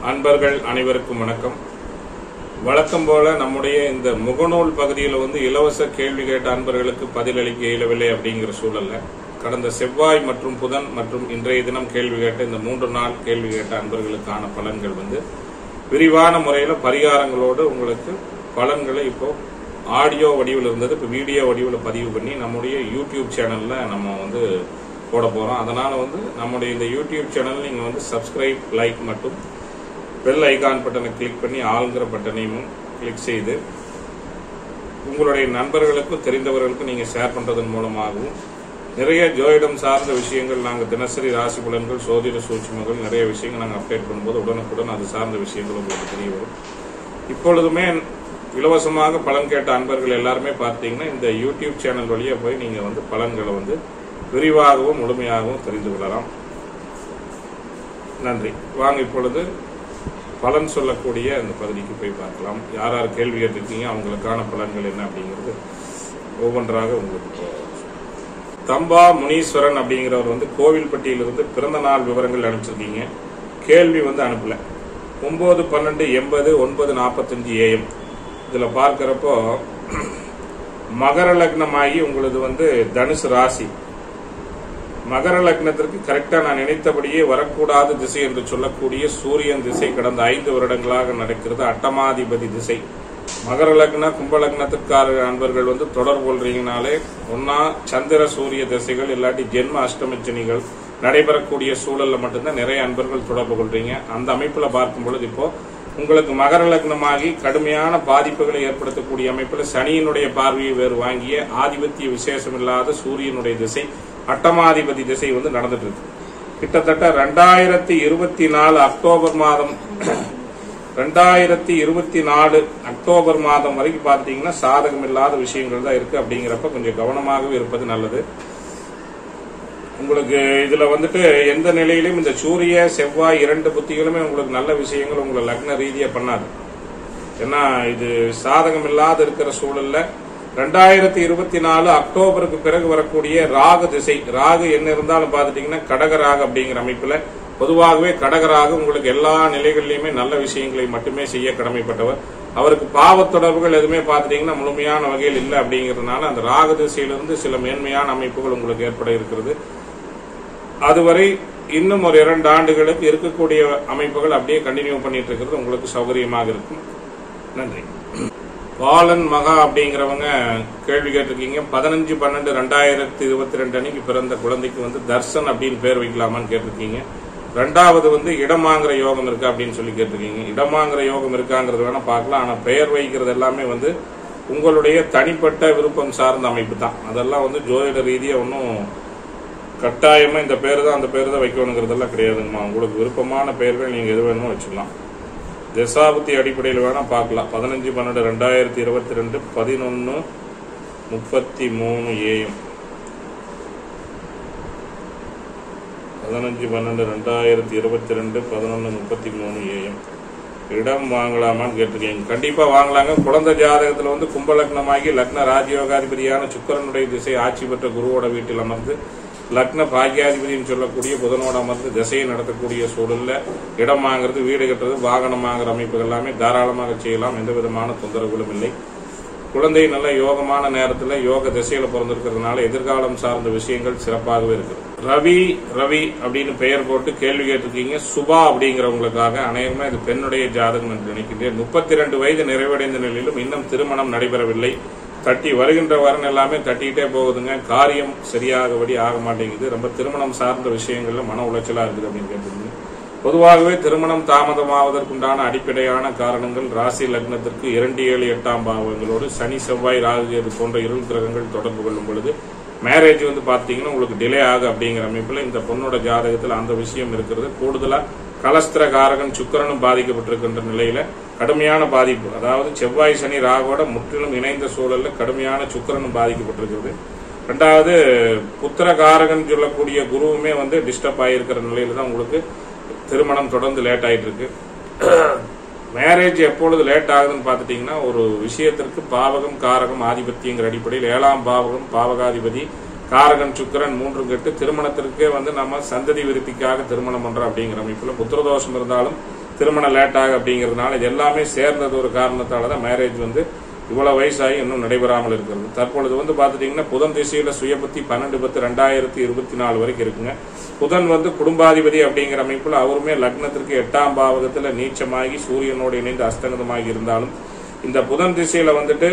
அன்பர்கள் அனைவருக்கும் வணக்கம் வழக்கம் போல நம்முடைய இந்த முகநூல் பகுதியில் வந்து இலவச கேள்வி கேட்ட அன்பர்களுக்கு பதிலளிக்க இயலவில்லை அப்படிங்கிற சூழல்ல கடந்த செவ்வாய் மற்றும் புதன் மற்றும் இன்றைய தினம் கேள்வி கேட்ட இந்த மூன்று நாள் கேள்வி கேட்ட அன்பர்களுக்கான பலன்கள் வந்து விரிவான முறையில் பரிகாரங்களோடு உங்களுக்கு பலன்களை இப்போ ஆடியோ வடிவில் இருந்தது இப்போ வீடியோ வடிவில் பதிவு பண்ணி நம்முடைய யூடியூப் சேனல்ல நம்ம வந்து போட போறோம் அதனால வந்து நம்முடைய இந்த யூடியூப் சேனல் நீங்க வந்து சப்ஸ்கிரைப் லைக் மற்றும் பெல் ஐகான் பட்டனை கிளிக் பண்ணி ஆளுங்கிற பட்டனையும் கிளிக் செய்து உங்களுடைய நண்பர்களுக்கும் தெரிந்தவர்களுக்கும் நீங்க ஷேர் பண்றதன் மூலமாகவும் நிறைய ஜோதிடம் சார்ந்த விஷயங்கள் நாங்கள் தினசரி ராசி பலன்கள் சோதிட சூட்சுமங்கள் நிறைய விஷயங்கள் நாங்கள் அப்டேட் பண்ணும்போது உடனுக்குடன் அது சார்ந்த விஷயங்கள் உங்களுக்கு தெரிய வரும் இப்பொழுதுமே இலவசமாக பலன் கேட்ட அன்பர்கள் எல்லாருமே பார்த்தீங்கன்னா இந்த யூடியூப் சேனல் வழியா போய் நீங்க வந்து பலன்களை வந்து விரிவாகவும் முழுமையாகவும் தெரிந்து கொள்ளலாம் நன்றி வாங்க இப்பொழுது பலன் சொல்லக்கூடிய அந்த பகுதிக்கு போய் பார்க்கலாம் யார் யார் கேள்வி கேட்டிருக்கீங்க அவங்களுக்கான பலன்கள் என்ன அப்படிங்கிறது ஒவ்வொன்றாக உங்களுக்கு தம்பா முனீஸ்வரன் அப்படிங்கிறவர் வந்து கோவில்பட்டியிலிருந்து பிறந்த நாள் விவரங்கள் அனுப்பிச்சிருக்கீங்க கேள்வி வந்து அனுப்பல ஒன்பது பன்னெண்டு எண்பது ஒன்பது நாற்பத்தஞ்சு ஏஎம் இதில் பார்க்கிறப்போ மகர லக்னமாகி உங்களது வந்து தனுசு ராசி மகர லக்னத்திற்கு கரெக்டா நான் நினைத்தபடியே வரக்கூடாத திசை என்று சொல்லக்கூடிய சூரியன் திசை கடந்த ஐந்து வருடங்களாக நடக்கிறது அட்டமாதிபதி திசை மகர லக்ன கும்ப லக்னத்திற்கார அன்பர்கள் வந்து தொடர்பு கொள்றீங்கனாலே ஒன்னா சந்திர சூரிய திசைகள் இல்லாட்டி ஜென்ம அஷ்டமச்சனிகள் நடைபெறக்கூடிய சூழல்ல மட்டும்தான் நிறைய அன்பர்கள் தொடர்பு கொள்றீங்க அந்த அமைப்புல பார்க்கும் பொழுது இப்போ உங்களுக்கு மகர லக்னமாகி கடுமையான பாதிப்புகளை ஏற்படுத்தக்கூடிய அமைப்புல சனியினுடைய பார்வையை வேறு வாங்கிய ஆதிபத்திய விசேஷம் இல்லாத சூரியனுடைய திசை அட்டமாதிபதி திசை வந்து நடந்துட்டு இருக்கு கிட்டத்தட்ட ரெண்டாயிரத்தி இருபத்தி நாலு அக்டோபர் மாதம் ரெண்டாயிரத்தி இருபத்தி நாலு அக்டோபர் மாதம் வரைக்கும் பார்த்தீங்கன்னா சாதகம் இல்லாத விஷயங்கள் தான் இருக்கு அப்படிங்கிறப்ப கொஞ்சம் கவனமாகவே இருப்பது நல்லது உங்களுக்கு இதுல வந்துட்டு எந்த நிலையிலும் இந்த சூரிய செவ்வாய் இரண்டு புத்திகளுமே உங்களுக்கு நல்ல விஷயங்கள் உங்களை லக்ன ரீதியா பண்ணாது ஏன்னா இது சாதகம் இல்லாத இருக்கிற சூழல்ல ரெண்டாயிரத்தி இருபத்தி நாலு அக்டோபருக்கு பிறகு வரக்கூடிய ராகு திசை ராகு என்ன இருந்தாலும் பார்த்துட்டீங்கன்னா கடக ராகு அப்படிங்கிற அமைப்புல பொதுவாகவே கடகராக உங்களுக்கு எல்லா நிலைகளிலுமே நல்ல விஷயங்களை மட்டுமே செய்ய கடமைப்பட்டவர் அவருக்கு பாவ தொடர்புகள் எதுவுமே பார்த்துட்டீங்கன்னா முழுமையான வகையில் இல்லை அப்படிங்கிறதுனால அந்த ராகு திசையிலிருந்து சில மேன்மையான அமைப்புகள் உங்களுக்கு ஏற்பட இருக்கிறது அதுவரை இன்னும் ஒரு இரண்டு ஆண்டுகளுக்கு இருக்கக்கூடிய அமைப்புகள் அப்படியே கண்டினியூ பண்ணிட்டு இருக்கிறது உங்களுக்கு சௌகரியமாக இருக்கும் நன்றி பாலன் மகா அப்படிங்கிறவங்க கேள்வி கேட்டிருக்கீங்க பதினஞ்சு பன்னெண்டு ரெண்டாயிரத்தி இருபத்தி ரெண்டு அன்னைக்கு பிறந்த குழந்தைக்கு வந்து தர்சன் அப்படின்னு பேர் வைக்கலாமான்னு கேட்டிருக்கீங்க ரெண்டாவது வந்து இடமாங்கிற யோகம் இருக்கா அப்படின்னு சொல்லி கேட்டிருக்கீங்க இடமாங்கிற யோகம் இருக்காங்கிறது வேணா பார்க்கலாம் ஆனா பெயர் வைக்கிறது எல்லாமே வந்து உங்களுடைய தனிப்பட்ட விருப்பம் சார்ந்த அமைப்பு தான் அதெல்லாம் வந்து ஜோதிட ரீதியா ஒன்றும் கட்டாயமா இந்த பேர் தான் அந்த பேர் தான் வைக்கணுங்கிறதெல்லாம் கிடையாதுங்கம்மா உங்களுக்கு விருப்பமான பெயர்கள் நீங்க எது வேணுமோ வச்சுக்கலாம் தசாபுத்தி அடிப்படையில் வேணா பார்க்கலாம் பதினஞ்சு பன்னெண்டு ரெண்டாயிரத்தி இருபத்தி ரெண்டு பதினொன்று முப்பத்தி மூணு ஏஎம் பதினஞ்சு பன்னெண்டு ரெண்டாயிரத்தி இருபத்தி ரெண்டு பதினொன்று முப்பத்தி மூணு ஏஎம் இடம் வாங்கலாமான்னு கேட்டிருக்கீங்க கண்டிப்பா வாங்கலாங்க குழந்தை ஜாதகத்துல வந்து கும்பலக்னமாகி லக்ன ராஜயோகாதிபதியான சுக்கரனுடைய திசை ஆட்சி பெற்ற குருவோட வீட்டில் அமர்ந்து லக்ன பாக்கியாதிபதினு சொல்லக்கூடிய புதனோட அமர்ந்து திசையை நடத்தக்கூடிய சூழல்ல இடம் வாங்குறது வீடு கட்டுறது வாகனம் வாங்குற அமைப்புகள் எல்லாமே தாராளமாக செய்யலாம் எந்த விதமான தொந்தரவுகளும் இல்லை குழந்தை நல்ல யோகமான நேரத்துல யோக திசையில பிறந்திருக்கிறதுனால எதிர்காலம் சார்ந்த விஷயங்கள் சிறப்பாகவே இருக்குது ரவி ரவி அப்படின்னு பெயர் போட்டு கேள்வி கேட்டிருக்கீங்க சுபா அப்படிங்கிறவங்களுக்காக அநேகமா இது பெண்ணுடைய ஜாதகம் என்று நினைக்கின்றேன் முப்பத்தி ரெண்டு வயது நிறைவடைந்த நிலையிலும் இன்னும் திருமணம் நடைபெறவில்லை தட்டி வருகின்ற வரன் எல்லாமே தட்டிக்கிட்டே போகுதுங்க காரியம் சரியாகபடி ஆக மாட்டேங்குது ரொம்ப திருமணம் சார்ந்த விஷயங்கள்ல மன உளைச்சலா இருக்குது அப்படின்னு கேட்டிருந்தீங்க பொதுவாகவே திருமணம் தாமதமாவதற்குண்டான அடிப்படையான காரணங்கள் ராசி லக்னத்திற்கு இரண்டு ஏழு எட்டாம் பாவங்களோடு சனி செவ்வாய் ராகு கேது போன்ற இருள் கிரகங்கள் தொடர்பு கொள்ளும் பொழுது மேரேஜ் வந்து பார்த்தீங்கன்னா உங்களுக்கு டிலே ஆகும் அப்படிங்கிற அமைப்பில் இந்த பொண்ணோட ஜாதகத்தில் அந்த விஷயம் இருக்கிறது கூடுதலா கலஸ்திர காரகன் சுக்கரனும் பாதிக்கப்பட்டிருக்கின்ற நிலையில கடுமையான பாதிப்பு அதாவது செவ்வாய் சனி ராகோட முற்றிலும் இணைந்த சூழல்ல கடுமையான சுக்கரனும் பாதிக்கப்பட்டிருக்கிறது ரெண்டாவது புத்திர காரகன் சொல்லக்கூடிய குருவுமே வந்து டிஸ்டர்ப் ஆகியிருக்கிற நிலையில தான் உங்களுக்கு திருமணம் தொடர்ந்து லேட் ஆயிட்டு இருக்கு மேரேஜ் எப்பொழுது லேட் ஆகுதுன்னு பார்த்துட்டீங்கன்னா ஒரு விஷயத்திற்கு பாவகம் காரகம் ஆதிபத்தியங்கிற அடிப்படையில் ஏழாம் பாவகம் பாவகாதிபதி காரகன் சுக்கிரன் மூன்று கெட்டு திருமணத்திற்கே வந்து நம்ம சந்ததி விருத்திக்காக திருமணம் பண்றோம் அப்படிங்கிற அமைப்புல புத்திரதோஷம் இருந்தாலும் திருமணம் லேட்டாக அப்படிங்கிறதுனால இது எல்லாமே சேர்ந்தது ஒரு காரணத்தால தான் மேரேஜ் வந்து இவ்வளவு வயசாகி இன்னும் நடைபெறாமல் இருக்கிறது தற்பொழுது வந்து பார்த்துட்டீங்கன்னா புதன் திசையில சுயபத்தி பன்னெண்டு பத்து ரெண்டாயிரத்தி இருபத்தி நாலு வரைக்கும் இருக்குங்க புதன் வந்து குடும்பாதிபதி அப்படிங்கிற அமைப்புல அவருமே லக்னத்திற்கு எட்டாம் பாவகத்துல நீச்சமாகி சூரியனோடு இணைந்து அஸ்தங்கதமாகி இருந்தாலும் இந்த புதன் திசையில வந்துட்டு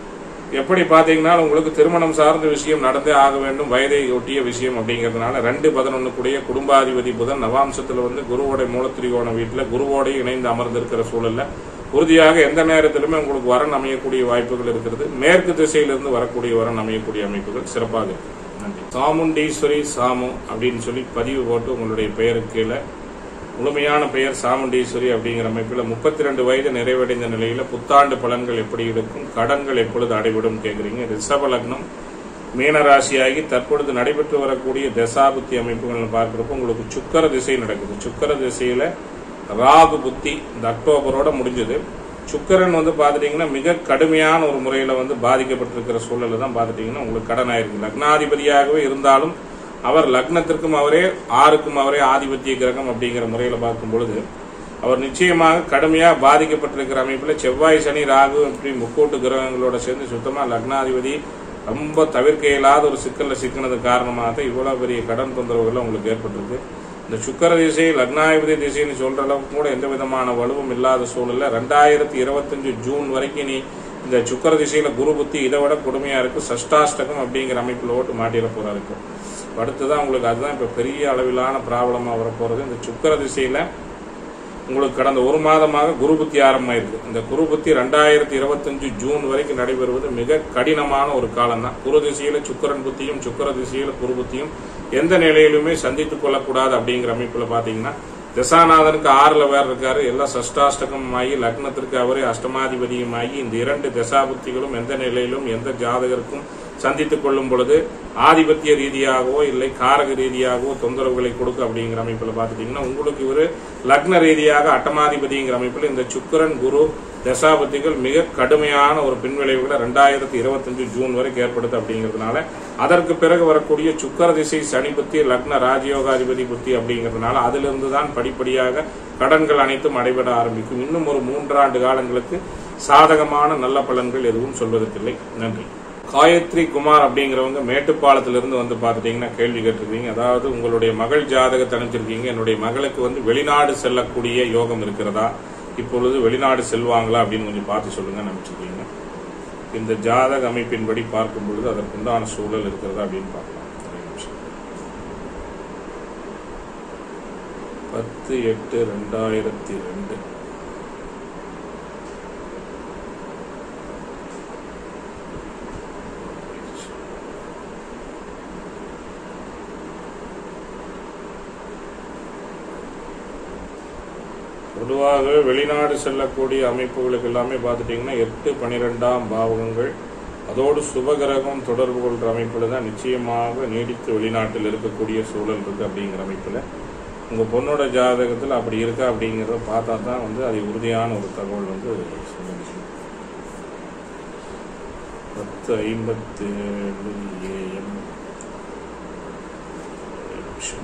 எப்படி பாத்தீங்கன்னா உங்களுக்கு திருமணம் சார்ந்த விஷயம் நடந்தே ஆக வேண்டும் வயதை ஒட்டிய விஷயம் அப்படிங்கிறதுனால ரெண்டு பதினொன்னு கூடிய குடும்பாதிபதி புதன் நவாம்சத்துல வந்து குருவோட மூலத்திரிகோண வீட்டுல குருவோட இணைந்து அமர்ந்திருக்கிற சூழல்ல உறுதியாக எந்த நேரத்திலுமே உங்களுக்கு வரன் அமையக்கூடிய வாய்ப்புகள் இருக்கிறது மேற்கு திசையிலிருந்து வரக்கூடிய வரன் அமையக்கூடிய அமைப்புகள் சிறப்பாக இருக்கு நன்றி சாமுண்டீஸ்வரி சாமு அப்படின்னு சொல்லி பதிவு போட்டு உங்களுடைய பெயருக்கு கீழே முழுமையான பெயர் சாமுண்டீஸ்வரி அப்படிங்கிற அமைப்பில் முப்பத்தி ரெண்டு வயது நிறைவடைந்த நிலையில புத்தாண்டு பலன்கள் எப்படி இருக்கும் கடன்கள் எப்பொழுது அடைவிடும் கேட்குறீங்க ரிஷப லக்னம் மீனராசியாகி தற்பொழுது நடைபெற்று வரக்கூடிய தசாபுத்தி அமைப்புகள் பார்க்குறப்போ உங்களுக்கு சுக்கர திசை நடக்குது சுக்கர திசையில ராகு புத்தி இந்த அக்டோபரோட முடிஞ்சது சுக்கரன் வந்து பார்த்துட்டீங்கன்னா மிக கடுமையான ஒரு முறையில வந்து பாதிக்கப்பட்டிருக்கிற சூழல்ல தான் பார்த்துட்டீங்கன்னா உங்களுக்கு கடன் ஆயிருக்கு லக்னாதிபதியாகவே இருந்தாலும் அவர் லக்னத்திற்கும் அவரே ஆறுக்கும் அவரே ஆதிபத்திய கிரகம் அப்படிங்கிற முறையில பார்க்கும் பொழுது அவர் நிச்சயமாக கடுமையா பாதிக்கப்பட்டிருக்கிற அமைப்புல செவ்வாய் சனி ராகு இப்படி முக்கோட்டு கிரகங்களோட சேர்ந்து சுத்தமா லக்னாதிபதி ரொம்ப தவிர்க்க இயலாத ஒரு சிக்கல்ல சிக்கினது காரணமாக தான் இவ்வளவு பெரிய கடன் தொந்தரவுகள் உங்களுக்கு ஏற்பட்டிருக்கு இந்த சுக்கர திசை லக்னாதிபதி திசைன்னு சொல்ற அளவுக்கு கூட எந்த விதமான வலுவும் இல்லாத சூழல்ல ரெண்டாயிரத்தி இருபத்தஞ்சு ஜூன் வரைக்கும் நீ இந்த சுக்கர திசையில குரு புத்தி இதை விட கொடுமையா இருக்கு சஷ்டாஷ்டகம் அப்படிங்கிற அமைப்புல ஓட்டு மாட்டிட போறா இருக்கும் அடுத்ததான் உங்களுக்கு அதுதான் இப்ப பெரிய அளவிலான ப்ராப்ளமா வரப்போறது இந்த சுக்கர திசையில உங்களுக்கு கடந்த ஒரு மாதமாக குரு புத்தி ஆரம்பமாயிருக்கு இந்த குரு புத்தி ரெண்டாயிரத்தி இருபத்தஞ்சு ஜூன் வரைக்கும் நடைபெறுவது மிக கடினமான ஒரு காலம் தான் குரு திசையில சுக்கரன் புத்தியும் சுக்கர திசையில குரு புத்தியும் எந்த நிலையிலுமே சந்தித்துக் கொள்ளக்கூடாது அப்படிங்கிற அமைப்புல பாத்தீங்கன்னா தசாநாதனுக்கு ஆறுல வேற இருக்காரு எல்லாம் சஷ்டாஷ்டகம் ஆகி லக்னத்திற்கு அவரே அஷ்டமாதிபதியும் ஆகி இந்த இரண்டு தசாபுத்திகளும் எந்த நிலையிலும் எந்த ஜாதகருக்கும் சந்தித்துக் கொள்ளும் பொழுது ஆதிபத்திய ரீதியாகவோ இல்லை காரக ரீதியாகவோ தொந்தரவுகளை கொடுக்க அப்படிங்கிற அமைப்புல பாத்துட்டீங்கன்னா உங்களுக்கு இவரு லக்ன ரீதியாக அட்டமாதிபதிங்கிற அமைப்புல இந்த சுக்கரன் குரு தசாபத்திகள் மிக கடுமையான ஒரு பின்விளைவுகளை ரெண்டாயிரத்தி இருபத்தஞ்சு ஜூன் வரைக்கும் ஏற்படுத்து அப்படிங்கிறதுனால அதற்கு பிறகு வரக்கூடிய சுக்கர திசை சனி புத்தி லக்ன ராஜயோகாதிபதி புத்தி அப்படிங்கிறதுனால அதிலிருந்து தான் படிப்படியாக கடன்கள் அனைத்தும் அடைபட ஆரம்பிக்கும் இன்னும் ஒரு மூன்றாண்டு காலங்களுக்கு சாதகமான நல்ல பலன்கள் எதுவும் சொல்வதற்கில்லை நன்றி காயத்ரி குமார் அப்படிங்கிறவங்க மேட்டுப்பாளத்திலிருந்து வந்து பார்த்துட்டீங்கன்னா கேள்வி கேட்டிருக்கீங்க அதாவது உங்களுடைய மகள் ஜாதகத்தை அனுப்பிச்சிருக்கீங்க என்னுடைய மகளுக்கு வந்து வெளிநாடு செல்லக்கூடிய யோகம் இருக்கிறதா இப்பொழுது வெளிநாடு செல்வாங்களா அப்படின்னு கொஞ்சம் பார்த்து சொல்லுங்க அனுப்பிச்சிருக்கீங்க இந்த ஜாதக அமைப்பின்படி பார்க்கும் பொழுது அதற்குண்டான சூழல் இருக்கிறதா அப்படின்னு பார்க்கலாம் ஒரே நிமிஷம். பத்து எட்டு ரெண்டாயிரத்தி ரெண்டு பொதுவாகவே வெளிநாடு செல்லக்கூடிய அமைப்புகளுக்கு எல்லாமே பார்த்துட்டிங்கன்னா எட்டு பனிரெண்டாம் பாவகங்கள் அதோடு சுபகிரகம் தொடர்பு கொள்கிற அமைப்பில் தான் நிச்சயமாக நீடித்து வெளிநாட்டில் இருக்கக்கூடிய சூழல் இருக்கு அப்படிங்கிற அமைப்பில் உங்கள் பொண்ணோட ஜாதகத்தில் அப்படி இருக்கா அப்படிங்கிறத பார்த்தா தான் வந்து அது உறுதியான ஒரு தகவல் வந்து சொல்ல முடியும் பத்து ஐம்பத்தி ஏழு ஏஎம் நிமிஷம்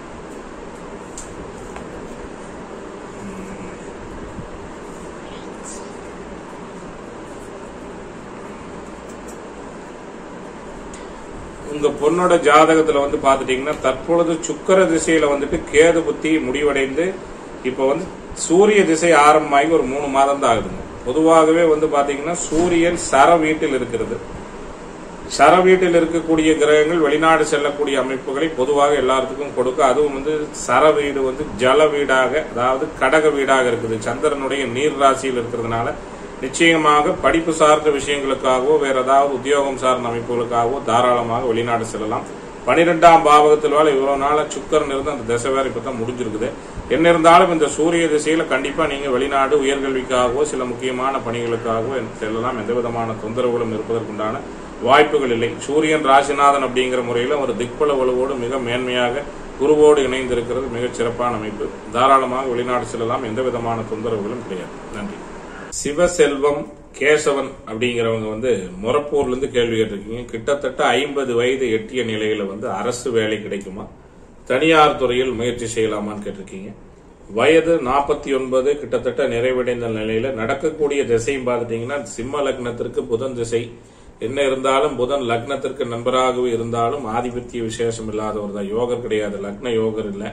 உங்க பொண்ணோட ஜாதகத்துல வந்து பாத்துட்டீங்கன்னா தற்பொழுது சுக்கர திசையில வந்துட்டு கேது புத்தி முடிவடைந்து இப்ப வந்து சூரிய திசை ஆரம்பமாகி ஒரு மூணு மாதம் தான் ஆகுதுங்க பொதுவாகவே வந்து பாத்தீங்கன்னா சூரியன் சர வீட்டில் இருக்கிறது சர வீட்டில் இருக்கக்கூடிய கிரகங்கள் வெளிநாடு செல்லக்கூடிய அமைப்புகளை பொதுவாக எல்லாத்துக்கும் கொடுக்க அதுவும் வந்து சர வீடு வந்து ஜல வீடாக அதாவது கடக வீடாக இருக்குது சந்திரனுடைய நீர் ராசியில் இருக்கிறதுனால நிச்சயமாக படிப்பு சார்ந்த விஷயங்களுக்காகவோ வேற ஏதாவது உத்தியோகம் சார்ந்த அமைப்புகளுக்காகவோ தாராளமாக வெளிநாடு செல்லலாம் பனிரெண்டாம் பாவகத்தில் வேலை இவ்வளவு நாள சுக்கரன் இருந்து அந்த திசை வேற இப்பதான் முடிஞ்சிருக்குது என்ன இருந்தாலும் இந்த சூரிய திசையில கண்டிப்பா நீங்க வெளிநாடு உயர்கல்விக்காகவோ சில முக்கியமான பணிகளுக்காகவோ செல்லலாம் எந்த விதமான தொந்தரவுகளும் இருப்பதற்குண்டான வாய்ப்புகள் இல்லை சூரியன் ராசிநாதன் அப்படிங்கிற முறையில் ஒரு திக்பல வலுவோடு மிக மேன்மையாக குருவோடு இணைந்திருக்கிறது மிகச் சிறப்பான அமைப்பு தாராளமாக வெளிநாடு செல்லலாம் எந்த விதமான தொந்தரவுகளும் கிடையாது நன்றி சிவசெல்வம் கேசவன் அப்படிங்கிறவங்க வந்து மொரப்பூர்ல இருந்து கேள்வி கேட்டிருக்கீங்க கிட்டத்தட்ட ஐம்பது வயது எட்டிய நிலையில வந்து அரசு வேலை கிடைக்குமா தனியார் துறையில் முயற்சி செய்யலாமான்னு கேட்டிருக்கீங்க வயது நாற்பத்தி ஒன்பது கிட்டத்தட்ட நிறைவடைந்த நிலையில நடக்கக்கூடிய திசையும் பார்த்துட்டீங்கன்னா சிம்ம லக்னத்திற்கு புதன் திசை என்ன இருந்தாலும் புதன் லக்னத்திற்கு நண்பராகவே இருந்தாலும் ஆதிபத்திய விசேஷம் இல்லாதவர் தான் யோகர் கிடையாது லக்ன யோகர் இல்லை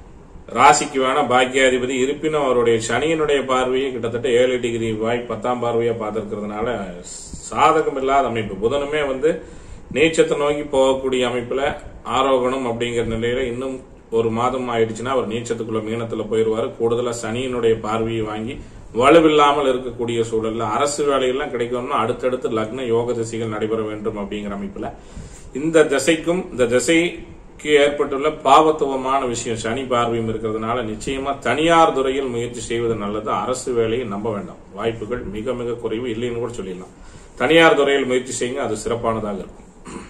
ராசிக்கு வேணா பாக்கியாதிபதி இருப்பினும் அவருடைய சனியினுடைய பார்வையை கிட்டத்தட்ட ஏழு டிகிரி வாய் பத்தாம் பார்வையா பார்த்திருக்கிறதுனால சாதகம் இல்லாத அமைப்பு புதனுமே வந்து நீச்சத்தை நோக்கி போகக்கூடிய அமைப்புல ஆரோகணம் அப்படிங்கிற நிலையில இன்னும் ஒரு மாதம் ஆயிடுச்சுன்னா அவர் நீச்சத்துக்குள்ள மீனத்துல போயிருவாரு கூடுதலா சனியினுடைய பார்வையை வாங்கி வலுவில்லாமல் இருக்கக்கூடிய சூழல்ல அரசு வேலையெல்லாம் கிடைக்கணும்னா அடுத்தடுத்து லக்ன யோக திசைகள் நடைபெற வேண்டும் அப்படிங்கிற அமைப்புல இந்த திசைக்கும் இந்த திசைக்கு ஏற்பட்டுள்ள பாவத்துவமான விஷயம் சனி பார்வையும் இருக்கிறதுனால நிச்சயமா தனியார் துறையில் முயற்சி செய்வது நல்லது அரசு வேலையை நம்ப வேண்டாம் வாய்ப்புகள் மிக மிக குறைவு இல்லைன்னு கூட சொல்லிடலாம் தனியார் துறையில் முயற்சி செய்யுங்க அது சிறப்பானதாக இருக்கும்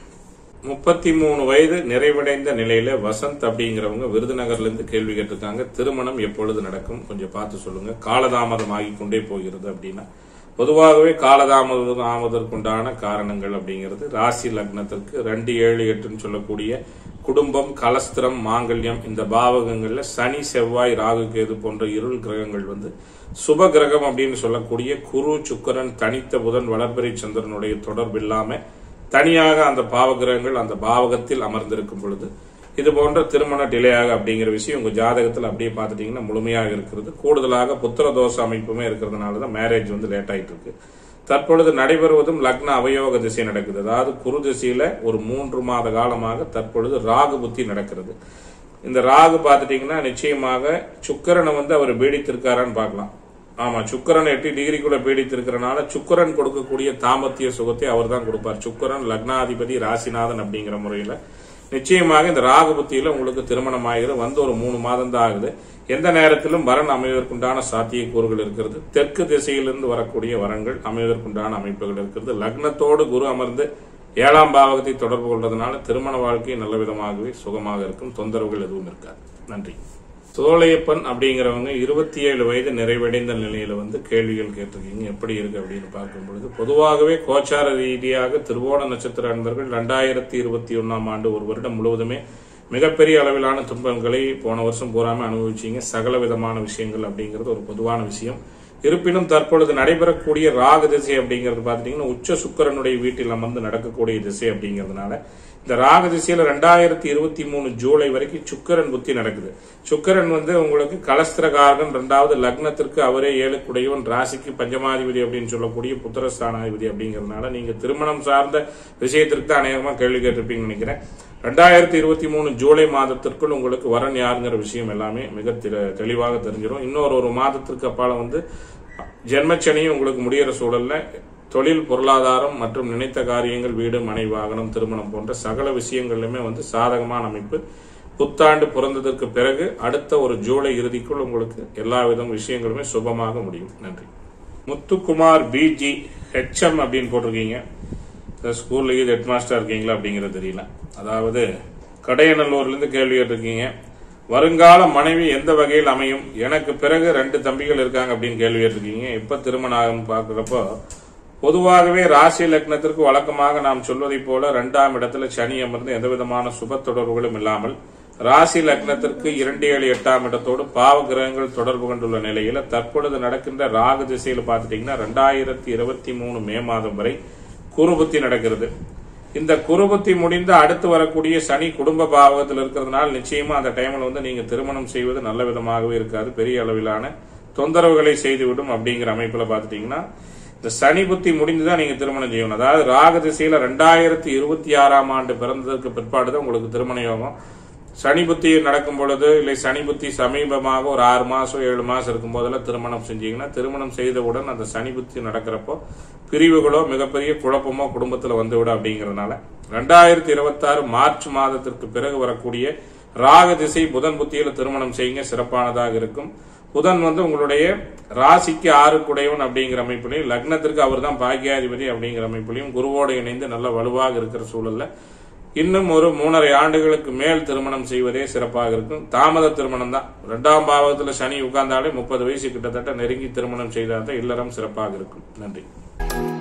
முப்பத்தி மூணு வயது நிறைவடைந்த நிலையில வசந்த் அப்படிங்கிறவங்க விருதுநகர்ல இருந்து கேள்வி கேட்டிருக்காங்க திருமணம் எப்பொழுது நடக்கும் கொஞ்சம் பார்த்து சொல்லுங்க காலதாமதம் ஆகிக் கொண்டே போகிறது அப்படின்னா பொதுவாகவே காலதாமதம் ஆவதற்குண்டான காரணங்கள் அப்படிங்கிறது ராசி லக்னத்திற்கு ரெண்டு ஏழு எட்டுன்னு சொல்லக்கூடிய குடும்பம் கலஸ்திரம் மாங்கல்யம் இந்த பாவகங்கள்ல சனி செவ்வாய் ராகு கேது போன்ற இருள் கிரகங்கள் வந்து சுப கிரகம் அப்படின்னு சொல்லக்கூடிய குரு சுக்கரன் தனித்த புதன் வளர்பிறை சந்திரனுடைய தொடர்பு இல்லாம தனியாக அந்த பாவகிரகங்கள் அந்த பாவகத்தில் அமர்ந்திருக்கும் பொழுது இது போன்ற திருமண டிலேயாக அப்படிங்கிற விஷயம் உங்க ஜாதகத்தில் அப்படியே பார்த்துட்டீங்கன்னா முழுமையாக இருக்கிறது கூடுதலாக புத்திர தோஷ அமைப்புமே இருக்கிறதுனால தான் மேரேஜ் வந்து லேட் ஆயிட்டு இருக்கு தற்பொழுது நடைபெறுவதும் லக்ன அவயோக திசை நடக்குது அதாவது குரு திசையில ஒரு மூன்று மாத காலமாக தற்பொழுது ராகு புத்தி நடக்கிறது இந்த ராகு பார்த்துட்டீங்கன்னா நிச்சயமாக சுக்கரனை வந்து அவர் பீடித்திருக்காரான்னு பார்க்கலாம் ஆமா சுக்கரன் எட்டு டிகிரிக்குள்ள பீடித்திருக்கிறனால சுக்கரன் கொடுக்கக்கூடிய தாம்பத்திய சுகத்தை அவர் தான் கொடுப்பார் சுக்கரன் லக்னாதிபதி ராசிநாதன் அப்படிங்கிற முறையில நிச்சயமாக இந்த ராகு புத்தியில உங்களுக்கு திருமணம் ஆகிறது வந்து ஒரு மூணு மாதம் தான் ஆகுது எந்த நேரத்திலும் வரன் அமைவதற்குண்டான சாத்தியக்கூறுகள் இருக்கிறது தெற்கு திசையிலிருந்து வரக்கூடிய வரங்கள் அமைவதற்குண்டான அமைப்புகள் இருக்கிறது லக்னத்தோடு குரு அமர்ந்து ஏழாம் பாவகத்தை தொடர்பு கொள்வதனால திருமண வாழ்க்கை நல்ல விதமாகவே சுகமாக இருக்கும் தொந்தரவுகள் எதுவும் இருக்காது நன்றி சோழையப்பன் அப்படிங்கிறவங்க இருபத்தி ஏழு வயது நிறைவடைந்த நிலையில வந்து கேள்விகள் கேட்டிருக்கீங்க எப்படி இருக்கு அப்படின்னு பார்க்கும் பொழுது பொதுவாகவே கோச்சார ரீதியாக திருவோண நட்சத்திர அன்பர்கள் ரெண்டாயிரத்தி இருபத்தி ஒன்னாம் ஆண்டு ஒரு வருடம் முழுவதுமே மிகப்பெரிய அளவிலான துன்பங்களை போன வருஷம் பூராம அனுபவிச்சீங்க சகல விதமான விஷயங்கள் அப்படிங்கிறது ஒரு பொதுவான விஷயம் இருப்பினும் தற்பொழுது நடைபெறக்கூடிய ராகு திசை அப்படிங்கிறது பாத்தீங்கன்னா உச்ச சுக்கரனுடைய வீட்டில் அமர்ந்து நடக்கக்கூடிய திசை அப்படிங்கிறதுனால இந்த ராகு திசையில ரெண்டாயிரத்தி இருபத்தி மூணு ஜூலை வரைக்கும் சுக்கரன் புத்தி நடக்குது சுக்கரன் வந்து உங்களுக்கு கலஸ்திரகாரகன் ரெண்டாவது லக்னத்திற்கு அவரே ஏழுக்குடையவன் ராசிக்கு பஞ்சமாதிபதி அப்படின்னு சொல்லக்கூடிய புத்திரஸ்தானாதிபதி அப்படிங்கறதுனால நீங்க திருமணம் சார்ந்த விஷயத்திற்கு தான் அநேகமா கேள்வி கேட்டிருப்பீங்கன்னு நினைக்கிறேன் ரெண்டாயிரத்தி இருபத்தி மூணு ஜூலை மாதத்திற்குள் உங்களுக்கு வரன் யாருங்கிற விஷயம் எல்லாமே மிக தெ- தெளிவாக தெரிஞ்சிடும் இன்னொரு ஒரு மாதத்திற்கு அப்பால வந்து ஜென்மச்சனியும் உங்களுக்கு முடியிற சூழல்ல தொழில் பொருளாதாரம் மற்றும் நினைத்த காரியங்கள் வீடு மனை வாகனம் திருமணம் போன்ற சகல விஷயங்களிலுமே வந்து சாதகமான அமைப்பு புத்தாண்டு பிறந்ததற்கு பிறகு அடுத்த ஒரு ஜூலை இறுதிக்குள் உங்களுக்கு எல்லா வித விஷயங்களுமே சுபமாக முடியும் நன்றி முத்துக்குமார் பிஜி ஹெச்எம் அப்படின்னு போட்டிருக்கீங்க இந்த ஸ்கூல்ல இது ஹெட் மாஸ்டர் இருக்கீங்களா அப்படிங்கிறது தெரியல அதாவது கடையநல்லூர்ல இருந்து கேள்வி கேட்டிருக்கீங்க வருங்கால மனைவி எந்த வகையில் அமையும் எனக்கு பிறகு ரெண்டு தம்பிகள் இருக்காங்க அப்படின்னு கேள்வி கேட்டிருக்கீங்க எப்ப திருமணம் ஆகும் பார்க்கிறப்போ பொதுவாகவே ராசி லக்னத்திற்கு வழக்கமாக நாம் சொல்வதைப் போல இரண்டாம் இடத்துல சனி அமர்ந்து எந்த விதமான சுப தொடர்புகளும் இல்லாமல் ராசி லக்னத்திற்கு இரண்டு ஏழு எட்டாம் இடத்தோடு பாவ கிரகங்கள் தொடர்பு கொண்டுள்ள நிலையில தற்பொழுது நடக்கின்ற ராகு திசையில பார்த்துட்டீங்கன்னா ரெண்டாயிரத்தி இருபத்தி மூணு மே மாதம் வரை குருபுத்தி நடக்கிறது இந்த குருபுத்தி முடிந்து அடுத்து வரக்கூடிய சனி குடும்ப பாவகத்தில் இருக்கிறதுனால நிச்சயமா அந்த டைம்ல வந்து நீங்க திருமணம் செய்வது நல்ல விதமாகவே இருக்காது பெரிய அளவிலான தொந்தரவுகளை செய்துவிடும் அப்படிங்கிற அமைப்புல பார்த்துட்டீங்கன்னா இந்த சனி புத்தி முடிந்துதான் நீங்க திருமணம் செய்யணும் அதாவது ராகு திசையில ரெண்டாயிரத்தி இருபத்தி ஆறாம் ஆண்டு பிறந்ததற்கு பிற்பாடுதான் உங்களுக்கு திருமண யோகம் சனி புத்தி நடக்கும் பொழுது இல்லை சனி புத்தி சமீபமாக ஒரு ஆறு மாசம் ஏழு மாசம் இருக்கும் போதெல்லாம் திருமணம் செஞ்சீங்கன்னா திருமணம் செய்தவுடன் அந்த சனி புத்தி நடக்கிறப்போ பிரிவுகளோ மிகப்பெரிய குழப்பமோ குடும்பத்துல வந்துவிடும் அப்படிங்கறதுனால ரெண்டாயிரத்தி இருபத்தாறு மார்ச் மாதத்திற்கு பிறகு வரக்கூடிய ராக திசை புதன் புத்தியில திருமணம் செய்யுங்க சிறப்பானதாக இருக்கும் புதன் வந்து உங்களுடைய ராசிக்கு ஆறு குடையவன் அப்படிங்கிற அமைப்பிலையும் லக்னத்திற்கு அவர் தான் பாக்கியாதிபதி அப்படிங்கிற அமைப்பிலையும் குருவோடு இணைந்து நல்ல வலுவாக இருக்கிற சூழல்ல இன்னும் ஒரு மூணரை ஆண்டுகளுக்கு மேல் திருமணம் செய்வதே சிறப்பாக இருக்கும் தாமத திருமணம் தான் ரெண்டாம் பாவத்துல சனி உட்கார்ந்தாலே முப்பது வயசு கிட்டத்தட்ட நெருங்கி திருமணம் செய்தால் தான் இல்லறம் சிறப்பாக இருக்கும் நன்றி